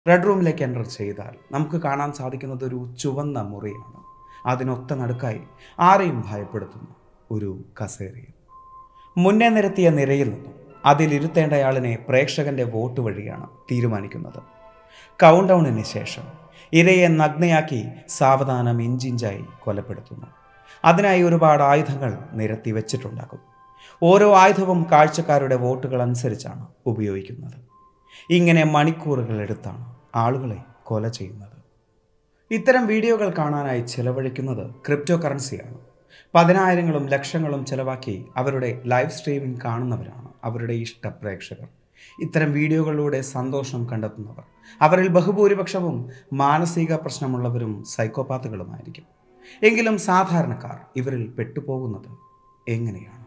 red റൂമിലേക്ക് enter ചെയ്താൽ നമുക്ക് കാണാൻ സാധിക്കുന്നത് ഒരു ചുവന്ന മുറിയാണ് അതിനൊത്ത നടുക്കായി ആരെയും ഭയപ്പെടുത്തുന്ന ഒരു കസേരയും മുന്നേ നിരത്തിയ നിരയിൽ നിന്നും അതിലിരുത്തേണ്ടയാളിനെ പ്രേക്ഷകന്റെ വോട്ട് വഴിയാണ് തീരുമാനിക്കുന്നത് കൗണ്ട് ഡൗണിന് ശേഷം ഇരയെ നഗ്നയാക്കി സാവധാനം ഇഞ്ചിഞ്ചായി കൊലപ്പെടുത്തുന്നു അതിനായി ഒരുപാട് ആയുധങ്ങൾ നിരത്തി വെച്ചിട്ടുണ്ടാകും ഓരോ ആയുധവും കാഴ്ചക്കാരുടെ വോട്ടുകൾ അനുസരിച്ചാണ് ഉപയോഗിക്കുന്നത് ഇങ്ങനെ മണിക്കൂറുകൾ എടുത്താണ് ആളുകളെ കൊല ചെയ്യുന്നത് ഇത്തരം വീഡിയോകൾ കാണാനായി ചെലവഴിക്കുന്നത് ക്രിപ്റ്റോ കറൻസിയാണ് പതിനായിരങ്ങളും ലക്ഷങ്ങളും ചെലവാക്കി അവരുടെ ലൈവ് സ്ട്രീമിംഗ് കാണുന്നവരാണ് അവരുടെ ഇഷ്ട പ്രേക്ഷകർ ഇത്തരം വീഡിയോകളിലൂടെ സന്തോഷം കണ്ടെത്തുന്നവർ അവരിൽ ബഹുഭൂരിപക്ഷവും മാനസിക പ്രശ്നമുള്ളവരും സൈക്കോപാത്തുകളുമായിരിക്കും എങ്കിലും സാധാരണക്കാർ ഇവരിൽ പെട്ടുപോകുന്നത് എങ്ങനെയാണ്